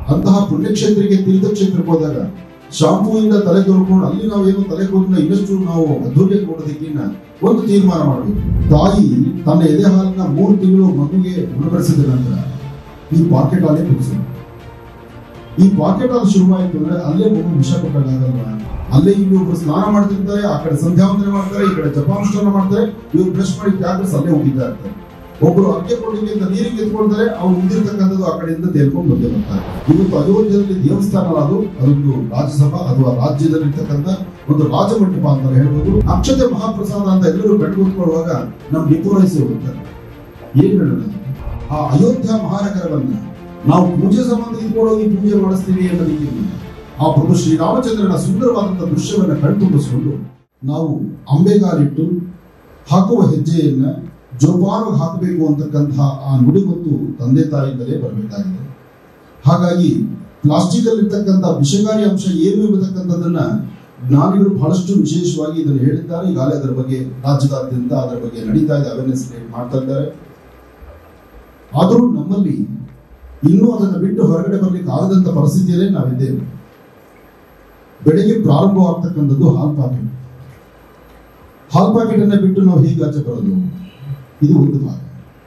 ಅಂತಹ ಪುಣ್ಯಕ್ಷೇತ್ರಕ್ಕೆ ತೀರ್ಥಕ್ಷೇತ್ರಕ್ಕೆ ಹೋದಾಗ ಶಾಂಪೂಯಿಂದ ತಲೆ ತೊಳ್ಕೊಂಡು ಅಲ್ಲಿ ನಾವೇನು ತಲೆ ಕೂದಲನ್ನ ಇನ್ನಷ್ಟು ನಾವು ಅದ್ದೂರಿಯ ಕೊಡೋದಕ್ಕಿನ್ನ ಒಂದು ತೀರ್ಮಾನ ಮಾಡಬೇಕು ತಾಯಿ ತನ್ನ ಎದೆ ಹಾಲನ್ನ ಮೂರು ತಿಂಗಳು ಮಗುಗೆ ಉಣಬಡಿಸಿದ ನಂತರ ಈ ಪಾಕೆಟ್ ಹಾಲೇ ಕುಡಿಸಿದ್ರು ಈ ಪಾಕೆಟ್ ಹಾಲು ಶುರುವಾಯಿತು ಅಂದ್ರೆ ಅಲ್ಲೇ ಮಗು ವಿಷ ಕೊಟ್ಟಾಗಲ್ವಾ ಅಲ್ಲೇ ಇಲ್ಲಿ ಒಬ್ರು ಸ್ನಾನ ಮಾಡ್ತಿರ್ತಾರೆ ಆ ಕಡೆ ಸಂಧ್ಯಾವಂದನೆ ಮಾಡ್ತಾರೆ ಈ ಕಡೆ ಜಪಾನುಷ್ಠಾನ ಮಾಡ್ತಾರೆ ಇವ್ರು ಬ್ರಷ್ ಮಾಡಿ ಜಾಗ್ರಸ್ ಅಲ್ಲೇ ಹೋಗಿದ್ದ ಇರ್ತಾರೆ ಒಬ್ರು ಅರ್ಕೆ ಕೊಡ್ಲಿಕ್ಕೆ ಅಂತ ನೀರಿಗೆ ಎತ್ಕೊಳ್ತಾರೆ ಅವ್ರು ಉಳಿದಿರ್ತಕ್ಕಂಥದ್ದು ಆ ಕಡೆಯಿಂದ ತೇಲ್ಕೊಂಡು ಬಂದೇ ಬರ್ತಾರೆ ಇವತ್ತು ಅಯೋಧ್ಯೆಯಲ್ಲಿ ದೇವಸ್ಥಾನ ಅದು ಅದೊಂದು ರಾಜ್ಯಸಭಾ ಅಥವಾ ರಾಜ್ಯದಲ್ಲಿರ್ತಕ್ಕಂಥ ಒಂದು ರಾಜಮಂಟಪ ಅಂತ ಹೇಳ್ಬೋದು ಅಕ್ಷತೆ ಮಹಾಪ್ರಸಾದ ಅಂತ ಎಲ್ಲರೂ ಬೆಟ್ಟು ಕೂತ್ಕೊಳ್ಳುವಾಗ ನಮ್ ಡಿಪೋರೈಸಿ ಹೋಗ್ತಾರೆ ಏನ್ ಹೇಳೋಣ ಆ ಅಯೋಧ್ಯ ಮಹಾನಗರವನ್ನ ನಾವು ಪೂಜೆ ಸಂಬಂಧ ಇಟ್ಕೊಳ್ಳೋಗಿ ಪೂಜೆ ಮಾಡಿಸ್ತೀವಿ ಅನ್ನೋದಕ್ಕೆ ಆ ಪ್ರಭು ಶ್ರೀರಾಮಚಂದ್ರನ ಸುಂದರವಾದಂತಹ ದೃಶ್ಯವನ್ನ ಕಣ್ತುಂಬಿಸಿಕೊಂಡು ನಾವು ಅಂಬೆಗಾಲಿಟ್ಟು ಹಾಕುವ ಹೆಜ್ಜೆಯನ್ನ ಜೋಪಾನ ಹಾಕಬೇಕು ಅಂತಕ್ಕಂತಹ ಆ ನುಡಿಗೊತ್ತು ತಂದೆ ತಾಯಿಯಿಂದಲೇ ಬರಬೇಕಾಗಿದೆ ಹಾಗಾಗಿ ಪ್ಲಾಸ್ಟಿಕ್ ಅಲ್ಲಿರ್ತಕ್ಕಂಥ ವಿಷಕಾರಿ ಅಂಶ ಏನು ಎಂಬತಕ್ಕಂಥದ್ದನ್ನ ಜ್ಞಾನಿಗಳು ಬಹಳಷ್ಟು ವಿಶೇಷವಾಗಿ ಇದನ್ನು ಹೇಳಿದ್ದಾರೆ ಈಗಾಗಲೇ ಅದರ ಬಗ್ಗೆ ರಾಜ್ಯದಾದ್ಯಂತ ಅದರ ಬಗ್ಗೆ ನಡೀತಾ ಇದೆ ಅವೇರ್ನೆಸ್ ಮಾಡ್ತಾ ಇದ್ದಾರೆ ಆದರೂ ನಮ್ಮಲ್ಲಿ ಇನ್ನೂ ಅದನ್ನು ಬಿಟ್ಟು ಹೊರಗಡೆ ಬರ್ಲಿಕ್ಕೆ ಆಗದಂತ ಪರಿಸ್ಥಿತಿಯಲ್ಲೇ ನಾವಿದ್ದೇವೆ ಬೆಳಿಗ್ಗೆ ಪ್ರಾರಂಭವಾಗ್ತಕ್ಕಂಥದ್ದು ಹಾಲ್ ಪಾಕೆಟ್ ಹಾಲ್ ಪಾಕೆಟ್ ಅನ್ನ ಬಿಟ್ಟು ನಾವು ಹೇಗೆ ಆಚೆ ಬರೋದು ಇದು ಒಂದು ಭಾಗ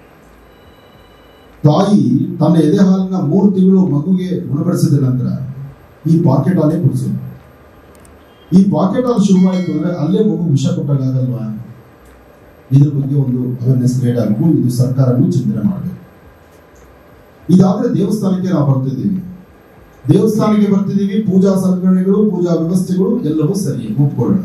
ತಾಯಿ ತನ್ನ ಎದೆ ಹಾಲನ್ನ ಮೂರು ತಿಂಗಳು ಮಗುಗೆ ಉಣಬಡಿಸಿದ ನಂತರ ಈ ಪಾಕೆಟ್ ಹಾಲೇ ಕುಡಿಸೋದು ಈ ಪಾಕೆಟ್ ಹಾಲು ಶುರುವಾಯಿತು ಅಂದ್ರೆ ಅಲ್ಲೇ ಮಗು ವಿಷ ಕೊಟ್ಟಾಗಲ್ವಾ ಇದ್ರ ಬಗ್ಗೆ ಒಂದು ಅವೇರ್ನೆಸ್ ಕ್ರಿಯೇಟ್ ಆಗಬೇಕು ಇದು ಸರ್ಕಾರನು ಚಿಂತನೆ ಮಾಡಬೇಕು ಇದಾದ್ರೆ ದೇವಸ್ಥಾನಕ್ಕೆ ನಾವು ಬರ್ತಿದ್ದೀವಿ ದೇವಸ್ಥಾನಕ್ಕೆ ಬರ್ತಿದ್ದೀವಿ ಪೂಜಾ ಸಲಕರಣೆಗಳು ಪೂಜಾ ವ್ಯವಸ್ಥೆಗಳು ಎಲ್ಲವೂ ಸರಿ ಒಪ್ಕೊಳ್ಳೋಣ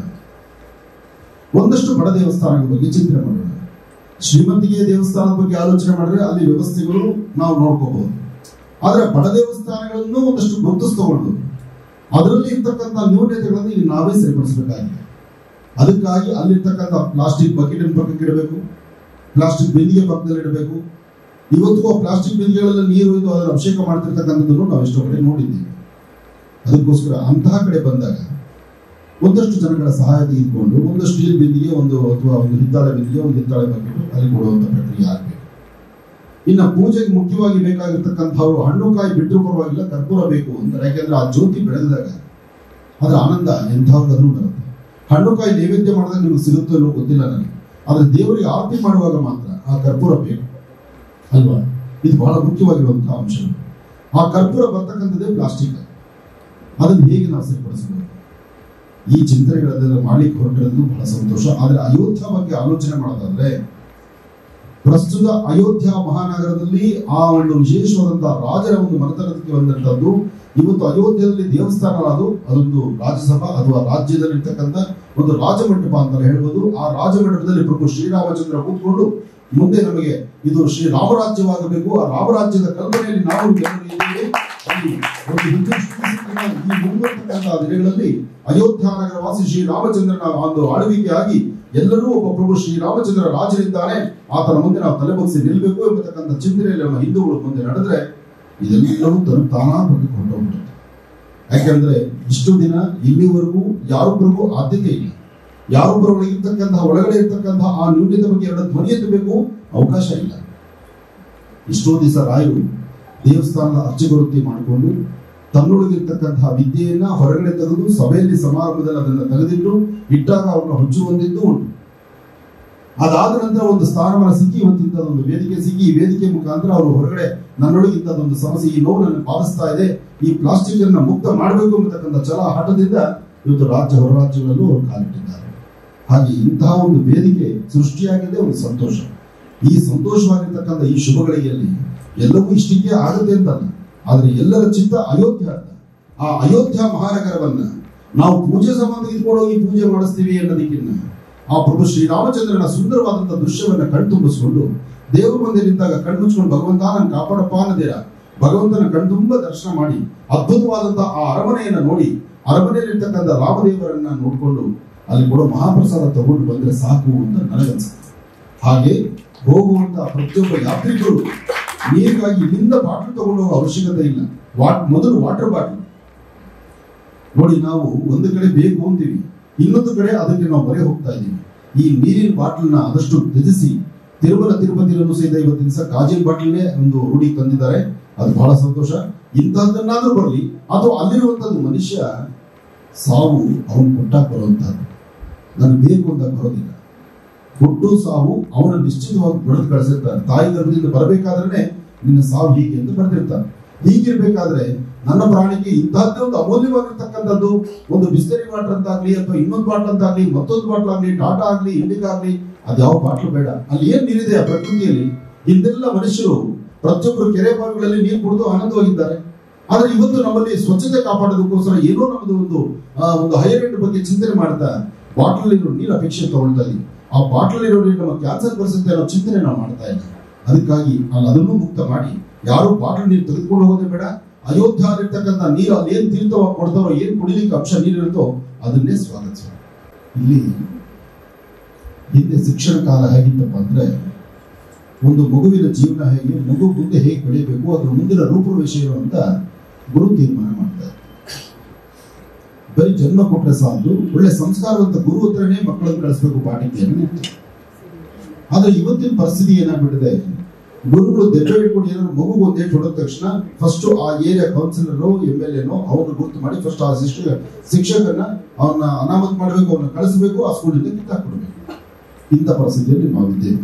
ಒಂದಷ್ಟು ಬಡ ದೇವಸ್ಥಾನಗಳ ಬಗ್ಗೆ ಚಿಂತನೆ ಮಾಡೋಣ ಶ್ರೀಮಂತಿಗೆ ದೇವಸ್ಥಾನದ ಬಗ್ಗೆ ಆಲೋಚನೆ ಮಾಡಿದ್ರೆ ಅಲ್ಲಿ ವ್ಯವಸ್ಥೆಗಳು ನಾವು ನೋಡ್ಕೋಬಹುದು ಆದ್ರೆ ಬಡ ದೇವಸ್ಥಾನಗಳನ್ನು ಒಂದಷ್ಟು ಗುರುತಿಸ್ಕೊಂಡು ಅದರಲ್ಲಿ ಇರ್ತಕ್ಕಂಥ ನ್ಯೂನತೆಗಳನ್ನು ಈಗ ನಾವೇ ಸರಿಪಡಿಸಬೇಕಾಗಿದೆ ಅದಕ್ಕಾಗಿ ಅಲ್ಲಿರ್ತಕ್ಕಂಥ ಪ್ಲಾಸ್ಟಿಕ್ ಬಕೆಟ್ ಪಕ್ಕಕ್ಕೆ ಇಡಬೇಕು ಪ್ಲಾಸ್ಟಿಕ್ ಬಿಂದಿಗೆ ಪಕ್ಕದಲ್ಲಿ ಇಡಬೇಕು ಇವತ್ತಿಗೂ ಆ ಪ್ಲಾಸ್ಟಿಕ್ ಬಿಂದಿಗೆಗಳಲ್ಲಿ ನೀರು ಇದು ಅದರ ಅಭಿಷೇಕ ಮಾಡ್ತಿರ್ತಕ್ಕಂಥದ್ದನ್ನು ನಾವು ಎಷ್ಟೋ ಕಡೆ ನೋಡಿದ್ದೀವಿ ಅದಕ್ಕೋಸ್ಕರ ಅಂತಹ ಕಡೆ ಬಂದಾಗ ಒಂದಷ್ಟು ಜನಗಳ ಸಹಾಯ ತೆಗೆದುಕೊಂಡು ಒಂದು ಸ್ಟೀಲ್ ಬಿಂದಿಗೆ ಒಂದು ಅಥವಾ ಒಂದು ಹಿತ್ತಾಳೆ ಬಿಂದಿಗೆ ಒಂದು ಹಿತ್ತಾಳೆ ಬಕೆಟ್ ಅಲ್ಲಿ ಕೊಡುವಂತ ಪ್ರಕ್ರಿಯೆ ಆಗಬೇಕು ಇನ್ನು ಪೂಜೆಗೆ ಮುಖ್ಯವಾಗಿ ಬೇಕಾಗಿರ್ತಕ್ಕಂಥವ್ರು ಹಣ್ಣು ಕಾಯಿ ಬಿಟ್ಟರು ಪರವಾಗಿಲ್ಲ ಕರ್ಪೂರ ಬೇಕು ಅಂತಾರೆ ಯಾಕೆಂದ್ರೆ ಆ ಜ್ಯೋತಿ ಬೆಳೆದಾಗ ಅದರ ಆನಂದ ಎಂಥವ್ರಿಗಾದ್ರೂ ಬರುತ್ತೆ ಹಣ್ಣು ಕಾಯಿ ನೈವೇದ್ಯ ಮಾಡಿದಾಗ ನಿಮ್ಗೆ ಸಿಗುತ್ತೋ ಇಲ್ಲೋ ಗೊತ್ತಿಲ್ಲ ನನಗೆ ಆದ್ರೆ ದೇವರಿಗೆ ಆರತಿ ಮಾಡುವಾಗ ಮಾತ್ರ ಆ ಕರ್ಪೂರ ಬೇಕು ಅಲ್ವಾ ಇದು ಬಹಳ ಮುಖ್ಯವಾಗಿರುವಂತಹ ಅಂಶ ಆ ಕರ್ಪೂರ ಬರ್ತಕ್ಕಂಥದ್ದೇ ಪ್ಲಾಸ್ಟಿಕ್ ಅದನ್ನು ಹೇಗೆ ನಾವು ಸರಿಪಡಿಸಬೇಕು ಈ ಚಿಂತನೆಗಳನ್ನೆಲ್ಲ ಮಾಡ್ಲಿಕ್ಕೆ ಹೊರಟಿರೋದು ಬಹಳ ಸಂತೋಷ ಆದ್ರೆ ಅಯೋಧ್ಯ ಬಗ್ಗೆ ಆಲೋಚನೆ ಮಾಡೋದಾದ್ರೆ ಪ್ರಸ್ತುತ ಅಯೋಧ್ಯ ಮಹಾನಗರದಲ್ಲಿ ಆ ಒಂದು ವಿಶೇಷವಾದಂತಹ ರಾಜರ ಒಂದು ಮನೆತನಕ್ಕೆ ಬಂದಂತದ್ದು ಇವತ್ತು ಅಯೋಧ್ಯೆಯಲ್ಲಿ ದೇವಸ್ಥಾನ ಅದು ಅದೊಂದು ರಾಜ್ಯಸಭಾ ಅಥವಾ ರಾಜ್ಯದಲ್ಲಿರ್ತಕ್ಕಂಥ ಒಂದು ರಾಜಮಂಟಪ ಅಂತ ಹೇಳ್ಬೋದು ಆ ರಾಜಮಂಟಪದಲ್ಲಿ ಪ್ರಭು ಶ್ರೀರಾಮಚಂದ್ರ ಕೂತ್ಕೊಂಡು ಮುಂದೆ ನಮಗೆ ಇದು ಶ್ರೀ ರಾಮರಾಜ್ಯವಾಗಬೇಕು ಆ ರಾಮರಾಜ್ಯದ ಕಲ್ಪನೆಯಲ್ಲಿ ನಾವು ಎಲ್ಲರೂ ಇದ್ದೇವೆ. ಅಲ್ಲಿ ಒಂದು ಹಿಂದೂ ಸಂಸ್ಕೃತಿಯ ಈ ಮುಂಬರ್ತಕ್ಕಂತಹ ದಿನಗಳಲ್ಲಿ ಅಯೋಧ್ಯ ನಗರವಾಸಿ ಶ್ರೀ ರಾಮಚಂದ್ರನ ಒಂದು ಆಳ್ವಿಕೆಯಾಗಿ ಎಲ್ಲರೂ ಒಬ್ಬ ಪ್ರಭು ಶ್ರೀ ರಾಮಚಂದ್ರ ರಾಜನಿದ್ದಾನೆ ಆತನ ಮುಂದೆ ನಾವು ತಲೆಬಗ್ಸಿ ನಿಲ್ಬೇಕು ಎಂಬತಕ್ಕಂಥ ಚಿಂತನೆಯಲ್ಲಿ ನಮ್ಮ ಹಿಂದೂಗಳು ಮುಂದೆ ನಡೆದ್ರೆ ಇದೆಲ್ಲವೂ ತನ್ನ ತಾನಾಗಿ ಕೊಂಡೋಗ್ಬಿಡುತ್ತೆ ಯಾಕಂದ್ರೆ ಇಷ್ಟು ದಿನ ಇಲ್ಲಿವರೆಗೂ ಯಾರೊಬ್ಬರಿಗೂ ಆದ್ಯತೆ ಇಲ್ಲ ಯಾರೊಬ್ಬರೊಳಗೆ ಇರ್ತಕ್ಕಂತಹ ಒಳಗಡೆ ಇರ್ತಕ್ಕಂತಹ ಆ ನ್ಯೂನ್ಯತೆ ಬಗ್ಗೆ ಎರಡು ಧ್ವನಿ ಎತ್ತಬೇಕು ಅವಕಾಶ ಇಲ್ಲ ಇಷ್ಟೋ ದಿವಸ ರಾಯರು ದೇವಸ್ಥಾನದ ಅರ್ಚಕವೃತ್ತಿ ಮಾಡಿಕೊಂಡು ತನ್ನೊಳಗಿರ್ತಕ್ಕಂತಹ ವಿದ್ಯೆಯನ್ನ ಹೊರಗಡೆ ತೆಗೆದು ಸಭೆಯಲ್ಲಿ ಸಮಾರಂಭದಲ್ಲಿ ಅದನ್ನು ತೆಗೆದಿಟ್ಟು ಇಟ್ಟಾಗ ಅವನ್ನ ಹುಚ್ಚು ಹೊಂದಿದ್ದು ಉಂಟು ಅದಾದ ನಂತರ ಒಂದು ಸ್ಥಾನಮಾನ ಸಿಕ್ಕಿ ಇವತ್ತಿಂತ ಒಂದು ವೇದಿಕೆ ಸಿಕ್ಕಿ ಈ ವೇದಿಕೆ ಮುಖಾಂತರ ಅವರು ಹೊರಗಡೆ ನನ್ನೊಳಗೆ ಇಂಥದ್ದೊಂದು ಸಮಸ್ಯೆ ಈ ನೋವು ನನ್ನ ಬಾಧಿಸ್ತಾ ಇದೆ ಈ ಪ್ಲಾಸ್ಟಿಕ್ ಅನ್ನ ಮುಕ್ತ ಮಾಡಬೇಕು ಎಂಬತಕ್ಕಂಥ ಛಲ ಹಠದಿಂದ ಇವತ್ತು ರಾಜ್ಯ ಹೊರ ರಾಜ್ಯಗಳಲ್ಲೂ ಅವರು ಕಾಲಿಟ್ಟಿದ್ದಾರೆ ಹಾಗೆ ಇಂತಹ ಒಂದು ವೇದಿಕೆ ಸೃಷ್ಟಿಯಾಗಿದೆ ಒಂದು ಸಂತೋಷ ಈ ಸಂತೋಷವಾಗಿರ್ತಕ್ಕಂಥ ಈ ಶುಭಗಳಿಗೆಯಲ್ಲಿ ಎಲ್ಲವೂ ಇಷ್ಟಿಗೆ ಆಗುತ್ತೆ ಅಂತಲ್ಲ ಆದ್ರೆ ಎಲ್ಲರ ಚಿತ್ತ ಅಯೋಧ್ಯ ಅಂತ ಆ ಅಯೋಧ್ಯ ಮಹಾನಗರವನ್ನ ನಾವು ಪೂಜೆ ಸಂಬಂಧ ಇಟ್ಕೊಂಡೋಗಿ ಪೂಜೆ ಮಾಡಿಸ್ತೀವಿ ಅನ್ನೋದಕ್ಕಿನ್ನ ಆ ಪ್ರಭು ಶ್ರೀರಾಮಚಂದ್ರನ ಸುಂದರವಾದಂತಹ ದೃಶ್ಯವನ್ನ ಕಣ್ತುಂಬಿಸ್ಕೊಂಡು ದೇವ್ರ ಮುಂದೆ ನಿಂತಾಗ ಕಣ್ಮುಚ್ಕೊಂಡು ಭಗವಂತ ನಾನು ಕಾಪಾಡಪ್ಪ ಅನ್ನದಿರ ಭಗವಂತನ ಕಣ್ತುಂಬ ದರ್ಶನ ಮಾಡಿ ಅದ್ಭುತವಾದಂತಹ ಆ ಅರಮನೆಯನ್ನ ನೋಡಿ ಅರಮನೆಯಲ್ಲಿರ್ತಕ್ಕಂಥ ರಾಮದೇವರನ್ನ ನೋಡ್ಕೊಂಡು ಅಲ್ಲಿ ಕೊಡೋ ಮಹಾಪ್ರಸಾದ ತಗೊಂಡು ಬಂದ್ರೆ ಸಾಕು ಅಂತ ನನಗನ್ಸುತ್ತೆ ಹಾಗೆ ಹೋಗುವಂತ ಪ್ರತಿಯೊಬ್ಬ ಯಾತ್ರಿಕರು ನೀರಿಗಾಗಿ ಇಲ್ಲಿಂದ ಬಾಟಲ್ ತಗೊಂಡು ಹೋಗೋ ಅವಶ್ಯಕತೆ ಇಲ್ಲ ವಾಟ್ ಮೊದಲು ವಾಟರ್ ಬಾಟಲ್ ನೋಡಿ ನಾವು ಒಂದು ಕಡೆ ಬೇಕು ಅಂತೀವಿ ಇನ್ನೊಂದು ಕಡೆ ಅದಕ್ಕೆ ನಾವು ಮೊರೆ ಹೋಗ್ತಾ ಇದ್ದೀವಿ ಈ ನೀರಿನ ಬಾಟಲ್ನ ಆದಷ್ಟು ತ್ಯಜಿಸಿ ತಿರುಮಲ ತಿರುಪತಿಯಲ್ಲೂ ಸಹಿತ ಇವತ್ತಿನ ದಿವಸ ಗಾಜಿನ ಬಾಟ್ಲಿನೇ ಒಂದು ರೂಢಿ ತಂದಿದ್ದಾರೆ ಅದು ಬಹಳ ಸಂತೋಷ ಇಂತಹದ್ದನ್ನಾದ್ರೂ ಬರಲಿ ಅಥವಾ ಅಲ್ಲಿರುವಂತದ್ದು ಮನುಷ್ಯ ಸಾವು ಅವನು ಕೊಟ್ಟಾಗ ಬರುವಂತಹದ್ದು ನನಗೆ ಬೇಕು ಅಂತ ಬರೋದಿಲ್ಲ ಹುಟ್ಟು ಸಾವು ಅವನ ನಿಶ್ಚಿತವಾಗಿ ಬರೆದು ಕಳಿಸಿರ್ತಾರೆ ತಾಯಿ ಗರ್ಭದಿಂದ ಬರಬೇಕಾದ್ರೆ ನಿನ್ನ ಸಾವು ಹೀಗೆ ಅಂತ ಬರೆದಿರ್ತಾರೆ ಹೀಗಿರ್ಬೇಕಾದ್ರೆ ನನ್ನ ಪ್ರಾಣಿಗೆ ಇಂತಹದ್ದೇ ಒಂದು ಅಮೂಲ್ಯವಾಗಿರ್ತಕ್ಕಂಥದ್ದು ಒಂದು ಬಿಸ್ಲರಿ ವಾಟರ್ ಅಂತಾಗ್ಲಿ ಅಥವಾ ಇನ್ನೊಂದು ಬಾಟ್ಲ್ ಅಂತಾಗ್ಲಿ ಮತ್ತೊಂದು ಬಾಟ್ಲ್ ಆಗ್ಲಿ ಟಾಟಾ ಆಗ್ಲಿ ಇಂಡಿಗಾ ಆಗ್ಲಿ ಅದ್ಯಾವ ಬಾಟ್ಲು ಬೇಡ ಅಲ್ಲಿ ಏನ್ ನೀರಿದೆ ಆ ಪ್ರಕೃತಿಯಲ್ಲಿ ಹಿಂದೆಲ್ಲ ಮನುಷ್ಯರು ಪ್ರತಿಯೊಬ್ಬರು ಕೆರೆ ಬಾವಿಗಳಲ್ಲಿ ನೀರು ಕುಡಿದು ಆನಂದವಾಗಿದ್ದಾರೆ ಆದ್ರೆ ಇವತ್ತು ನಮ್ಮಲ್ಲಿ ಸ್ವಚ್ಛತೆ ಕಾಪಾಡೋದಕ್ಕೋಸ್ಕರ ಏನೋ ನಮ್ಮದು ಒಂದು ಆ, ಒಂದು ಹೈಯರ್ ಎಂಡ್ ಬಗ್ಗೆ ಚಿಂತನೆ ಮಾಡ್ತಾ ಬಾಟ್ಲ್ ಇರೋ ನೀರು ಅಪೇಕ್ಷೆ ತಗೊಳ್ತಾ ಇದೀವಿ ಆ ಬಾಟ್ಲ್ ಇರೋ ನೀರು ನಮ್ಮ ಕ್ಯಾನ್ಸರ್ ಬರುತ್ತೆ ಅನ್ನೋ ಚಿಂತನೆ ನಾವು ಮಾಡ್ತಾ ಇಲ್ಲ ಅದಕ್ಕಾಗಿ ಅಲ್ಲಿ ಅದನ್ನು ಮುಕ್ತ ಮಾಡಿ ಯಾರು ಬಾಟ್ಲ್ ನೀರು ತೆಗೆದುಕೊಂಡು ಹೋಗೋದೇ ಬೇಡ ಅಯೋಧ್ಯ ಇರ್ತಕ್ಕಂಥ ನೀರು ಅಲ್ಲಿ ಏನ್ ತೀರ್ಥವಾಗಿ ಕೊಡ್ತಾರೋ ಏನ್ ಕುಡಿಲಿಕ್ಕೆ ಅಂಶ ನೀರಿರುತ್ತೋ ಅದನ್ನೇ ಸ್ವಾಗತಿಸೋಣ ಇಲ್ಲಿ ಹಿಂದೆ ಶಿಕ್ಷಣ ಕಾಲ ಹೇಗಿತ್ತಪ್ಪ ಅಂದ್ರೆ ಒಂದು ಮಗುವಿನ ಜೀವನ ಹೇಗೆ ಮಗು ಮುಂದೆ ಹೇಗೆ ಬೆಳಿಬೇಕು ಅದ್ರ ಮುಂದಿನ ರೂಪುರೇಷೆ ಏನು ಅಂತ ಗುರು ತೀರ್ಮಾನ ಮಾಡ್ತಾರೆ ಬರೀ ಜನ್ಮ ಕೊಟ್ರೆ ಸಾಲದು ಒಳ್ಳೆ ಸಂಸ್ಕಾರವಂತ ಗುರು ಹತ್ರನೇ ಮಕ್ಕಳನ್ನು ಕಳಿಸ್ಬೇಕು ಪಾಠಕ್ಕೆ ಅನ್ನಿತ್ತು ಆದ್ರೆ ಇವತ್ತಿನ ಪರಿಸ್ಥಿತಿ ಏನಾಗ್ಬಿಟ್ಟಿದೆ ಗುರುಗಳು ದೆಡ್ಡ ಇಟ್ಕೊಂಡು ಏನಾದ್ರು ಮಗು ಒಂದೇ ಹೊಡೆದ ತಕ್ಷಣ ಫಸ್ಟ್ ಆ ಏರಿಯಾ ಕೌನ್ಸಿಲರ್ ಎಂ ಎಲ್ ಎನೋ ಅವನು ಗುರುತು ಮಾಡಿ ಫಸ್ಟ್ ಆ ಶಿಕ್ಷಕ ಶಿಕ್ಷಕನ ಅವನ್ನ ಅನಾಮತ್ ಮಾಡಬೇಕು ಅವನ್ನ ಕಳಿಸ್ಬೇಕು ಆ ಸ್ಕೂಲಿಂದ ಕಿತ್ತಾಕ್ಬಿಡ್ಬೇಕು ಇಂಥ ಪರಿಸ್ಥಿತಿಯಲ್ಲಿ ನಾವಿದ್ದೇವೆ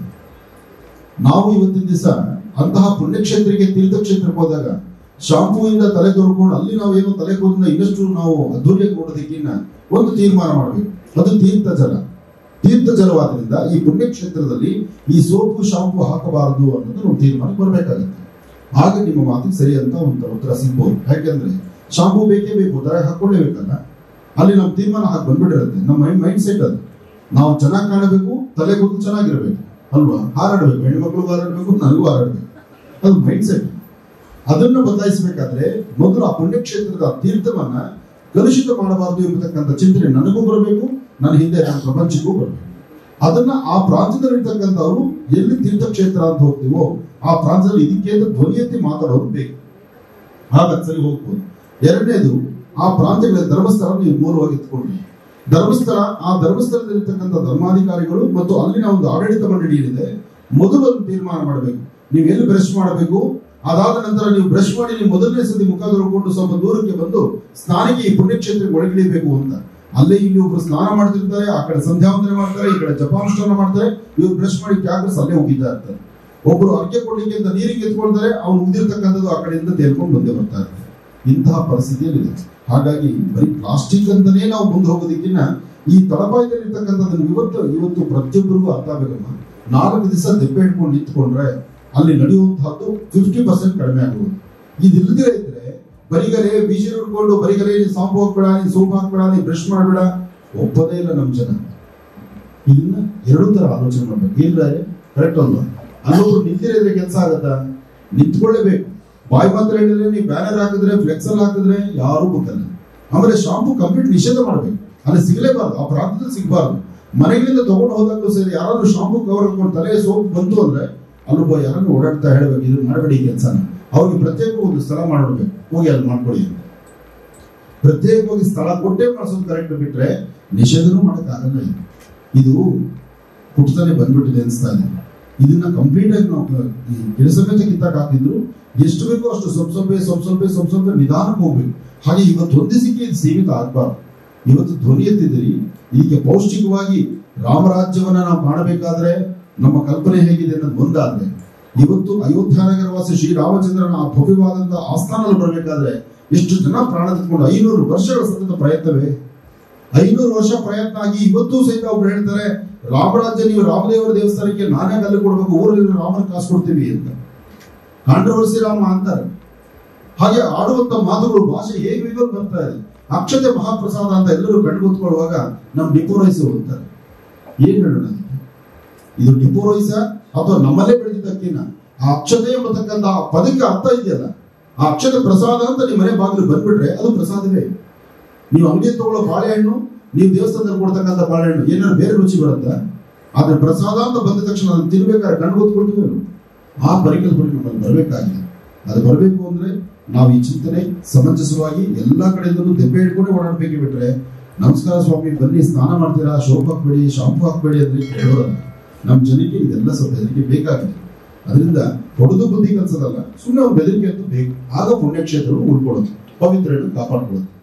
ನಾವು ಇವತ್ತಿನ ದಿವಸ ಅಂತಹ ಪುಣ್ಯಕ್ಷೇತ್ರಕ್ಕೆ ತೀರ್ಥಕ್ಷೇತ್ರಕ್ಕೆ ಹೋದಾಗ ಶಾಂಪೂಯಿಂದ ತಲೆ ತೊಳ್ಕೊಂಡು ಅಲ್ಲಿ ನಾವು ಏನು ತಲೆ ಕೂದಲ ಇನ್ನಷ್ಟು ನಾವು ಅದ್ದೂರಿಯಾಗಿ ನೋಡೋದಕ್ಕಿನ್ನ ಒಂದು ತೀರ್ಮಾನ ಮಾಡಬೇಕು ಅದು ತೀರ್ಥ ಜಲ ತೀರ್ಥ ಜಲವಾದ್ರಿಂದ ಈ ಪುಣ್ಯಕ್ಷೇತ್ರದಲ್ಲಿ ಈ ಸೋಪು ಶಾಂಪು ಹಾಕಬಾರದು ಅನ್ನೋದು ನಾವು ತೀರ್ಮಾನಕ್ಕೆ ಬರಬೇಕಾಗುತ್ತೆ ಆಗ ನಿಮ್ಮ ಮಾತಿಗೆ ಸರಿ ಅಂತ ಒಂದು ಉತ್ತರ ಸಿಗ್ಬೋದು ಯಾಕೆಂದ್ರೆ ಶಾಂಪು ಬೇಕೇ ಬೇಕು ತರ ಹಾಕೊಳ್ಳೇಬೇಕಲ್ಲ ಅಲ್ಲಿ ನಮ್ಮ ತೀರ್ಮಾನ ಹಾಕಿ ಬಂದ್ಬಿಟ್ಟಿರುತ್ತೆ ನಮ್ಮ ಮೈಂಡ್ ಮೈಂಡ್ ಸೆಟ್ ಅದು ನಾವು ಚೆನ್ನಾಗಿ ಕಾಣಬೇಕು ತಲೆ ಕೂದಲು ಚೆನ್ನಾಗಿರ್ಬೇಕು ಅಲ್ವಾ ಹಾರಾಡ್ಬೇಕು ಹೆಣ್ಮಕ್ಳು ಹಾರಾಡ್ಬೇಕು ನನಗೂ ಹಾರಾಡ್ಬೇಕು ಅದು ಮೈಂಡ್ ಸೆಟ್ ಅದನ್ನು ಬದಲಾಯಿಸಬೇಕಾದ್ರೆ ಮೊದಲು ಆ ಪುಣ್ಯಕ್ಷೇತ್ರದ ತೀರ್ಥವನ್ನ ಕಲುಷಿತ ಮಾಡಬಾರದು ಎಂಬತಕ್ಕಂಥ ಚಿಂತನೆ ನನಗೂ ಬರಬೇಕು ನನ್ನ ಹಿಂದೆ ನನ್ನ ಪ್ರಪಂಚಕ್ಕೂ ಬರಬೇಕು ಅದನ್ನ ಆ ಪ್ರಾಂತ್ಯದಲ್ಲಿರ್ತಕ್ಕಂಥವ್ರು ಎಲ್ಲಿ ತೀರ್ಥಕ್ಷೇತ್ರ ಅಂತ ಹೋಗ್ತೀವೋ ಆ ಪ್ರಾಂತ್ಯದಲ್ಲಿ ಇದಕ್ಕೆ ಅಂತ ಧ್ವನಿ ಎತ್ತಿ ಮಾತಾಡೋರು ಬೇಕು ಆಗ ಸರಿ ಹೋಗ್ಬೋದು ಎರಡನೇದು ಆ ಪ್ರಾಂತ್ಯಗಳ ಧರ್ಮಸ್ಥಳ ನೀವು ಮೂಲವಾಗಿ ಎತ್ಕೊಂಡ್ರಿ ಧರ್ಮಸ್ಥಳ ಆ ಧರ್ಮಸ್ಥಳದಲ್ಲಿರ್ತಕ್ಕಂಥ ಧರ್ಮಾಧಿಕಾರಿಗಳು ಮತ್ತು ಅಲ್ಲಿನ ಒಂದು ಆಡಳಿತ ಮಂಡಳಿ ಏನಿದೆ ಮೊದಲು ಒಂದು ತೀರ್ಮಾನ ಮಾಡಬೇಕು ನೀವು ಎಲ್ಲಿ ಬ್ರಷ್ ಮಾಡಬೇಕು ಅದಾದ ನಂತರ ನೀವು ಬ್ರಷ್ ಮಾಡಿ ನೀವು ಮೊದಲನೇ ಸತಿ ಮುಖ ತೊಳ್ಕೊಂಡು ಸ್ವಲ್ಪ ದೂರಕ್ಕೆ ಬಂದು ಸ್ನಾನಕ್ಕೆ ಈ ಪುಣ್ಯಕ್ಷೇತ್ರಕ್ಕೆ ಒಳಗಿಳಿಬೇಕು ಅಂತ ಅಲ್ಲೇ ಇಲ್ಲಿ ಒಬ್ರು ಸ್ನಾನ ಮಾಡ್ತಿರ್ತಾರೆ ಆ ಕಡೆ ಸಂಧ್ಯಾವಂದನೆ ಮಾಡ್ತಾರೆ ಈ ಕಡೆ ಜಪಾನುಷ್ಠಾನ ಮಾಡ್ತಾರೆ ಇವ್ರು ಬ್ರಷ್ ಮಾಡಿ ಕ್ಯಾಕ್ರಸ್ ಅಲ್ಲೇ ಹೋಗಿದ್ದ ಇರ್ತಾರೆ ಒಬ್ರು ಅರ್ಕೆ ಕೊಡ್ಲಿಕ್ಕೆ ಅಂತ ನೀರಿಗೆ ಎತ್ಕೊಳ್ತಾರೆ ಅವ್ನು ಉದಿರ್ತಕ್ಕಂಥದ್ದು ಆ ಕಡೆಯಿಂದ ತೇಲ್ಕೊಂಡು ಬಂದೇ ಬರ್ತಾ ಇರ್ತಾರೆ ಇಂತಹ ಪರಿಸ್ಥಿತಿಯಲ್ಲಿ ಇದೆ ಹಾಗಾಗಿ ಬರೀ ಪ್ಲಾಸ್ಟಿಕ್ ಅಂತಾನೆ ನಾವು ಮುಂದೆ ಹೋಗೋದಕ್ಕಿಂತ ಈ ತಳಪಾಯದಲ್ಲಿ ಇರ್ತಕ್ಕಂಥದ್ದನ್ನು ಇವತ್ತು ಇವತ್ತು ಪ್ರತಿಯೊಬ್ಬರಿಗೂ ಅರ್ಥ ಆಗಬೇಕಮ್ಮ ನಾಲ್ಕು ದಿವಸ ದೆಬ್ಬೆ ಹಿಡ್ಕೊಂಡು ನಿಂತ್ಕೊಂಡ್ರೆ ಅಲ್ಲಿ ನಡೆಯುವಂತಹದ್ದು ಫಿಫ್ಟಿ ಪರ್ಸೆಂಟ್ ಕಡಿಮೆ ಆಗುವುದು ಇದಿಲ್ಲದೆ ಇದ್ರೆ ಬರಿಗರೆ ಬೀಜ ಹಿಡ್ಕೊಂಡು ಬರಿಗರೆ ನೀನ್ ಸಾಂಪು ಹಾಕ್ಬೇಡ ನೀನ್ ಸೋಪ್ ಹಾಕ್ಬೇಡ ನೀನ್ ಬ್ರಷ್ ಮಾಡಬೇಡ ಒಪ್ಪದೇ ಇಲ್ಲ ನಮ್ ಜನ ಇದನ್ನ ಎರಡೂ ತರ ಆಲೋಚನೆ ಮಾಡ್ಬೇಕು ಏನ್ರೆ ಕರೆಕ್ಟ್ ಅಲ್ವಾ ಅಲ್ಲೊಬ್ರು ನಿಂತಿರಿದ್ರೆ ಕೆಲಸ ಆಗತ್ತಾ ನಿಂತ್ಕೊಳ್ಳೇಬೇಕು ಬಾಯಿ ಮಾತ್ರ ಹೇಳಿದ್ರೆ ನೀವು ಬ್ಯಾನರ್ ಹಾಕಿದ್ರೆ ಫ್ಲೆಕ್ಸಲ್ ಹಾಕಿದ್ರೆ ಯಾರು ಬುಕ್ಕಲ್ಲ ಆಮೇಲೆ ಶಾಂಪು ಕಂಪ್ಲೀಟ್ ನಿಷೇಧ ಮಾಡ್ಬೇಕು ಅಲ್ಲಿ ಸಿಗಲೇಬಾರ್ದು ಆ ಪ್ರಾಂತದಲ್ಲಿ ಸಿಗಬಾರ್ದು ಮನೆಗಳಿಂದ ತಗೊಂಡು ಹೋದಾಗಲೂ ಸರಿ ಯಾರಾದ್ರೂ ಶಾಂಪು ಕವರ್ ಹಾಕೊಂಡು ತಲೆ ಸೋಪ್ ಬಂತು ಅಂದ್ರೆ ಅಲ್ಲೊಬ್ಬ ಯಾರನ್ನು ಓಡಾಡ್ತಾ ಹೇಳ್ಬೇಕು ಇದು ಮಾಡಬೇಡಿ ಈ ಕೆಲಸನ ಅವ್ರಿಗೆ ಪ್ರತ್ಯೇಕ ಒಂದು ಸ್ಥಳ ಮಾಡ್ಬೇಕು ಹೋಗಿ ಅಲ್ಲಿ ಮಾಡ್ಕೊಡಿ ಅಂತ ಪ್ರತ್ಯೇಕವಾಗಿ ಸ್ಥಳ ಕೊಟ್ಟೇ ಮಾಡಿಸೋದು ಕರೆಕ್ಟ್ ಬಿಟ್ರೆ ನಿಷೇಧನೂ ಮಾಡಕ್ಕಾಗಲ್ಲ ಇದು ಇದು ಹುಟ್ಟತಾನೆ ಬಂದ್ಬಿಟ್ಟಿದೆ ಅನಿಸ್ತಾ ಇದೆ ಇದನ್ನ ಕಂಪ್ಲೀಟ್ ಆಗಿ ನಾವು ಈ ಗಿಡಸಮೇತ ಕಿತ್ತಾಕ್ ಹಾಕಿದ್ರು ಎಷ್ಟು ಬೇಕೋ ಅಷ್ಟು ಸ್ವಲ್ಪ ಸ್ವಲ್ಪ ಸ್ವಲ್ಪ ಸ್ವಲ್ಪ ಸ್ವಲ್ಪ ಸ್ವಲ್ಪ ನಿಧಾನಕ್ಕೆ ಹೋಗ್ಬೇಕು ಹಾಗೆ ಇವತ್ತು ಒಂದೇ ಸಿಕ್ಕಿ ಇದು ಸೀಮಿತ ಆಗ್ಬಾರ್ದು ಇವತ್ತು ಧ್ವನಿ ಎತ್ತಿದಿರಿ ಈಗ ಪೌಷ್ಟಿಕವಾಗಿ ರಾಮರಾಜ್ಯವನ್ನ ನಾವು ಕಾಣಬೇಕಾದ್ರೆ ನಮ್ಮ ಕಲ್ಪನೆ ಹೇಗಿದೆ ಅನ್ನೋದು ಒಂದಾದ್ರೆ ಇವತ್ತು ಅಯೋಧ್ಯ ನಗರವಾಸಿ ಶ್ರೀರಾಮಚಂದ್ರನ ಆ ಭವ್ಯವಾದಂತಹ ಆಸ್ಥಾನದಲ್ಲಿ ಬರಬೇಕಾದ್ರೆ ಎಷ್ಟು ಜನ ಪ್ರಾಣ ತೆಗೆದುಕೊಂಡು ಐನೂರು ವರ್ಷಗಳ ಸತತ ಪ್ರಯತ್ನವೇ ಐನೂರು ವರ್ಷ ಪ್ರಯತ್ನ ಆಗಿ ಇವತ್ತು ಸಹಿತ ಒಬ್ರು ಹೇಳ್ತಾರೆ ರಾಮರಾಜ್ಯ ನೀವು ರಾಮದೇವರ ದೇವಸ್ಥಾನಕ್ಕೆ ನಾನೇ ಕಲ್ಲು ಕೊಡ್ಬೇಕು ಊರಲ್ಲಿ ರಾಮನ ಕಾಸು ಕೊಡ್ತೀವಿ ಅಂತ ಕಾಂಟ್ರವರ್ಸಿ ರಾಮ ಅಂತಾರೆ ಹಾಗೆ ಆಡುವಂತ ಮಾತುಗಳು ಭಾಷೆ ಹೇಗೆ ಬೇಕೋ ಬರ್ತಾ ಇದೆ ಅಕ್ಷತೆ ಮಹಾಪ್ರಸಾದ ಅಂತ ಎಲ್ಲರೂ ಕಂಡು ಕೂತ್ಕೊಳ್ಳುವಾಗ ನಮ್ ಡಿಪೋರೈಸ್ ಅಂತಾರೆ ಏನ್ ಹೇಳೋಣ ಅದಕ್ಕೆ? ಇದು ಡಿಪೋರೈಸ ಅಥವಾ ನಮ್ಮಲ್ಲೇ ಬೆಳೆದಿದ್ದಕ್ಕಿನ ಆ ಅಕ್ಷತೆ ಎಂಬತಕ್ಕಂಥ ಆ ಪದಕ್ಕೆ ಅರ್ಥ ಇದೆಯಲ್ಲ ಆ ಅಕ್ಷತೆ ಪ್ರಸಾದ ಅಂತ ನಿಮ್ಮ ಮನೆ ಬಾಗಿಲು ಬಂದ್ಬಿಟ್ರೆ ಅದು ಪ್ರಸಾದವೇ ನೀವು ಅಂಗಡಿ ತಗೊಳ್ಳೋ ಬಾಳೆಹಣ್ಣು ನೀವು ದೇವಸ್ಥಾನದಲ್ಲಿ ಕೊಡ್ತಕ್ಕಂಥ ಬಾಳೆಹಣ್ಣು ಏನಾದ್ರು ಬೇರೆ ರುಚಿ ಬರುತ್ತಾ ಆದ್ರೆ ಪ್ರಸಾದ ಅಂತ ಬಂದ ತಕ್ಷಣ ಅದನ್ನ ತಿನ್ಬೇಕಾದ್ರೆ ಕಣ್ಣು ಗೊತ್ಕೊಳ್ತೀವಿ ಅಲ್ವ? ಆ ಪರಿಕಲ್ಪನೆ ನಮ್ಮಲ್ಲಿ ಬರಬೇಕಾಗಿದೆ ಅದು ಬರಬೇಕು ಅಂದ್ರೆ ನಾವು ಈ ಚಿಂತನೆ ಸಮಂಜಸವಾಗಿ ಎಲ್ಲಾ ಕಡೆಯಿಂದಲೂ ದೆಬ್ಬೆ ಹಿಡ್ಕೊಂಡೆ ಓಡಾಡ್ಬೇಕೆ ಬಿಟ್ರೆ ನಮಸ್ಕಾರ ಸ್ವಾಮಿ ಬನ್ನಿ ಸ್ನಾನ ಮಾಡ್ತೀರಾ ಶೋಪ್ ಹಾಕ್ಬೇಡಿ ಶಾಂಪು ಹಾಕ್ಬೇಡಿ ಅಂದ್ರೆ ಕೇಳೋರಲ್ಲ ನಮ್ಮ ಜನಕ್ಕೆ ಇದೆಲ್ಲ ಸ್ವಲ್ಪ ಹೆದರಿಕೆ ಬೇಕಾಗಿದೆ ಅದರಿಂದ ಹೊಡೆದು ಬುದ್ಧಿ ಕಲ್ಸೋದಲ್ಲ ಸುಮ್ಮನೆ ಅವ್ರ ಬೆದರಿಕೆ ಅಂತ ಬೇಕು ಆಗ ಪುಣ್ಯಕ್ಷೇತ್ರಗಳು ಉಳ್ಕೊಳ್ಳೋದು ಪವಿತ್ರಯನ್ನು ಕಾಪಾಡ್ಕೊಳ್ಳೋದು